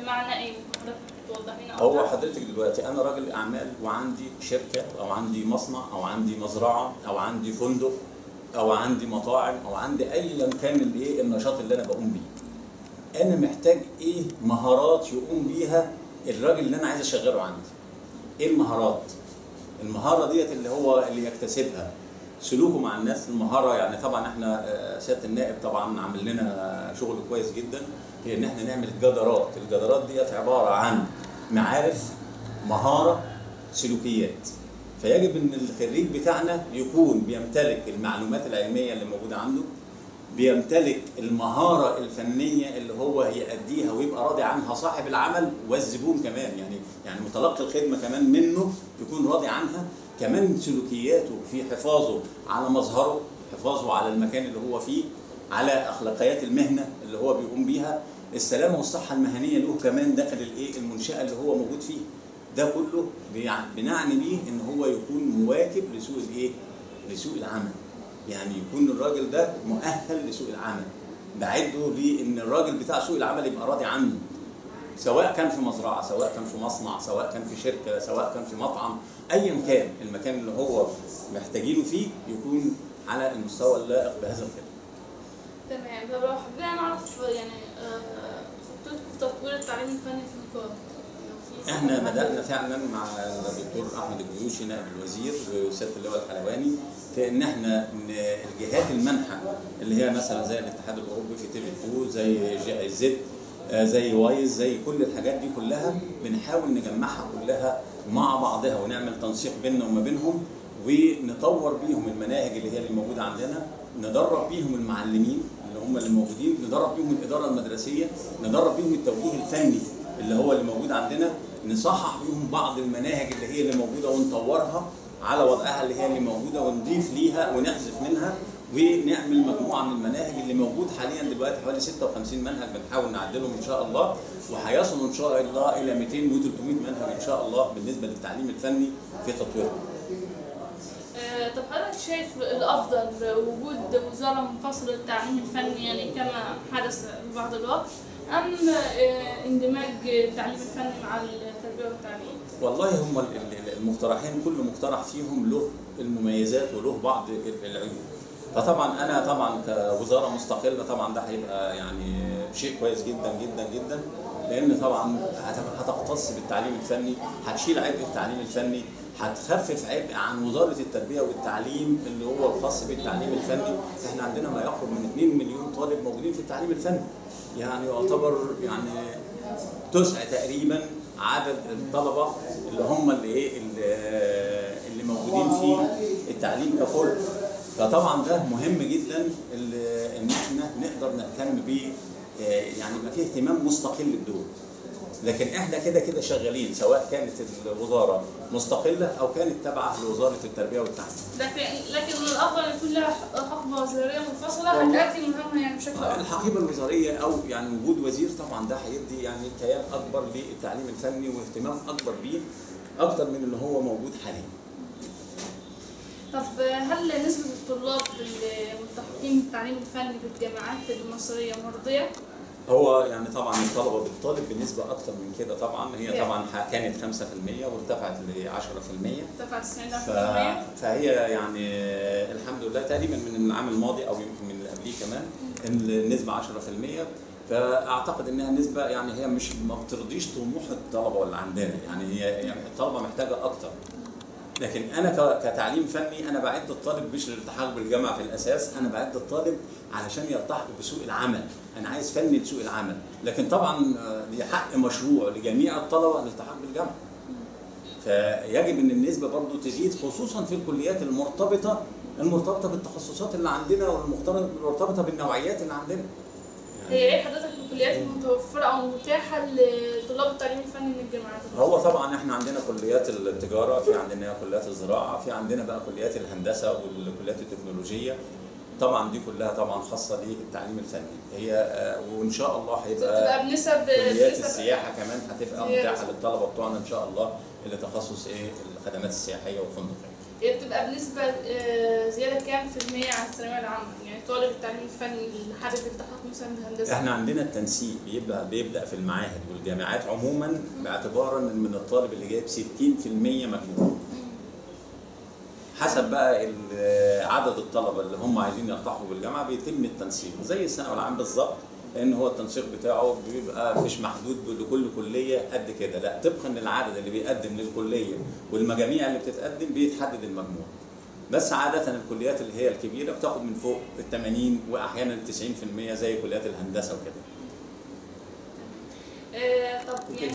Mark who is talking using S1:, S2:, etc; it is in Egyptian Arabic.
S1: بمعنى ايه؟ حضرتك توضح لنا
S2: هو
S1: أكتر؟
S2: حضرتك دلوقتي انا راجل اعمال وعندي شركه او عندي مصنع او عندي مزرعه او عندي فندق او عندي مطاعم او عندي ايا كان الايه النشاط اللي انا بقوم بيه انا محتاج ايه مهارات يقوم بيها الراجل اللي انا عايز اشغله عندي ايه المهارات المهاره ديت اللي هو اللي يكتسبها سلوكه مع الناس المهاره يعني طبعا احنا آه، سياده النائب طبعا عامل لنا شغل كويس جدا في ان احنا نعمل جدارات الجدارات ديت عباره عن معارف مهاره سلوكيات فيجب ان الخريج بتاعنا يكون بيمتلك المعلومات العلميه اللي موجوده عنده بيمتلك المهارة الفنية اللي هو يأديها ويبقى راضي عنها صاحب العمل والزبون كمان يعني يعني متلقي الخدمة كمان منه يكون راضي عنها كمان سلوكياته في حفاظه على مظهره حفاظه على المكان اللي هو فيه على أخلاقيات المهنة اللي هو بيقوم بيها السلامة والصحة المهنية له كمان داخل الايه المنشأة اللي هو موجود فيه ده كله بيع- بنعني بيه ان هو يكون مواكب لسوق الايه لسوق العمل يعني يكون الراجل ده مؤهل لسوق العمل بعده لان الراجل بتاع سوق العمل يبقى راضي عنه سواء كان في مزرعه سواء كان في مصنع سواء كان في شركه سواء كان في مطعم ايا كان المكان اللي هو محتاجينه فيه يكون على المستوى اللائق بهذا الخدمه
S1: تمام طب لو حبينا نعرف يعني آه، خطتكم في تطوير التعليم الفني في النقابة لو في
S2: احنا
S1: حد-
S2: بدانا فعلا مع الدكتور احمد الجيوشي نائب الوزير وسياده اللواء الحلواني في ان احنا ان الجهات المنحه اللي هي مثلا زي الاتحاد الاوروبي في تي في 2 زي جي اي زد آه، زي وايز زي كل الحاجات دي كلها بنحاول نجمعها كلها مع بعضها ونعمل تنسيق بيننا وما بينهم ونطور بيهم المناهج اللي هي اللي موجوده عندنا ندرب بيهم المعلمين اللي هم اللي موجودين ندرب بيهم الاداره المدرسيه ندرب بيهم التوجيه الفني اللي هو اللي موجود عندنا نصحح بيهم بعض المناهج اللي هي اللي موجوده ونطورها على وضعها اللي هي اللي موجوده ونضيف ليها ونحذف منها ونعمل مجموعه من المناهج اللي موجود حاليا دلوقتي حوالي 56 منهج بنحاول نعدلهم ان شاء الله وهيصلوا ان شاء الله الى 200 و 300 منهج ان شاء الله بالنسبه للتعليم الفني في تطويره.
S1: آه، طب حضرتك شايف الافضل وجود وزاره منفصله للتعليم الفني يعني كما حدث بعض الوقت ام آه، اندماج التعليم الفني مع التربيه والتعليم؟
S2: والله هم ال- ال- المقترحين كل مقترح فيهم له المميزات وله بعض ال- العيوب فطبعا انا طبعا كوزاره مستقله طبعا ده هيبقى يعني شيء كويس جدا جدا جدا لان طبعا هت- هتختص بالتعليم الفني هتشيل عبء التعليم الفني هتخفف عبء عن وزاره التربيه والتعليم اللي هو الخاص بالتعليم الفني احنا عندنا ما يقرب من 2 مليون طالب موجودين في التعليم الفني يعني يعتبر يعني تسع تقريبا عدد الطلبه اللي هم اللي ايه اللي, اللي موجودين في التعليم ككل فطبعا ده مهم جدا ال- ان احنا نقدر نهتم ب يعني يبقى فيه اهتمام مستقل بدول لكن احنا كده كده شغالين سواء كانت الوزاره مستقله او كانت تابعه لوزاره التربيه والتعليم
S1: لكن لكن من الافضل ان يكون لها حقبه وزاريه منفصله
S2: والله.
S1: هتأدي مهامها يعني بشكل افضل.
S2: الحقيبه الوزاريه او يعني وجود وزير طبعا ده هيدي يعني كيان اكبر للتعليم الفني واهتمام اكبر بيه اكتر من اللي هو موجود حاليا.
S1: طب هل نسبة الطلاب الملتحقين بالتعليم الفني بالجامعات المصرية مرضية؟
S2: هو يعني طبعا الطلبه بتطالب بنسبه اكتر من كده طبعا هي
S1: كام؟
S2: طبعا ح- كانت 5% وارتفعت ل 10%
S1: ارتفع 90
S2: ف... فهي يعني الحمد لله تقريبا من العام الماضي او يمكن من اللي قبليه كمان إن النسبه 10% فاعتقد انها نسبه يعني هي مش ما بترضيش طموح الطلبه اللي عندنا يعني هي يعني الطلبه محتاجه اكتر لكن انا ك- كتعليم فني انا بعد الطالب مش للالتحاق بالجامعه في الاساس انا بعد الطالب علشان يلتحق بسوق العمل انا عايز فني لسوق العمل لكن طبعا آه، دي حق مشروع لجميع الطلبه الالتحاق بالجامعه فيجب ان النسبه برضو تزيد خصوصا في الكليات المرتبطه المرتبطه بالتخصصات اللي عندنا والمرتبطه بالنوعيات اللي عندنا
S1: هي ايه حضرتك الكليات المتوفرة أو المتاحة لطلاب التعليم الفني من الجامعات؟
S2: هو طبعا احنا عندنا كليات التجاره في عندنا كليات الزراعه في عندنا بقى كليات الهندسه والكليات التكنولوجيه طبعا دي كلها طبعا خاصه للتعليم الفني هي آه، وان شاء الله هيبقى
S1: بتبقى بنسب
S2: كليات
S1: بنسب-
S2: السياحه كمان هتبقى
S1: هي-
S2: متاحه للطلبه بتوعنا ان شاء الله اللي تخصص ايه الخدمات السياحيه والفندقيه
S1: هي بتبقى بنسبة آه، زيادة كام في المية عن الثانوية العامة يعني طالب التعليم الفني اللي حابب يلتحق مثلا بهندسة
S2: احنا عندنا التنسيق بيبدا بيبدا في المعاهد والجامعات عموما باعتبارا ان من الطالب اللي جايب 60% مجموع حسب بقى ال- عدد الطلبه اللي هم عايزين يلتحقوا بالجامعه بيتم التنسيق زي الثانوي العام بالظبط لان هو التنسيق بتاعه بيبقى مش محدود لكل كليه قد كده لا طبقا للعدد اللي بيقدم للكليه والمجاميع اللي بتتقدم بيتحدد المجموع بس عادة الكليات اللي هي الكبيرة بتاخد من فوق ال 80 وأحيانا ال 90% زي كليات الهندسة وكده.
S1: آه، طب يعني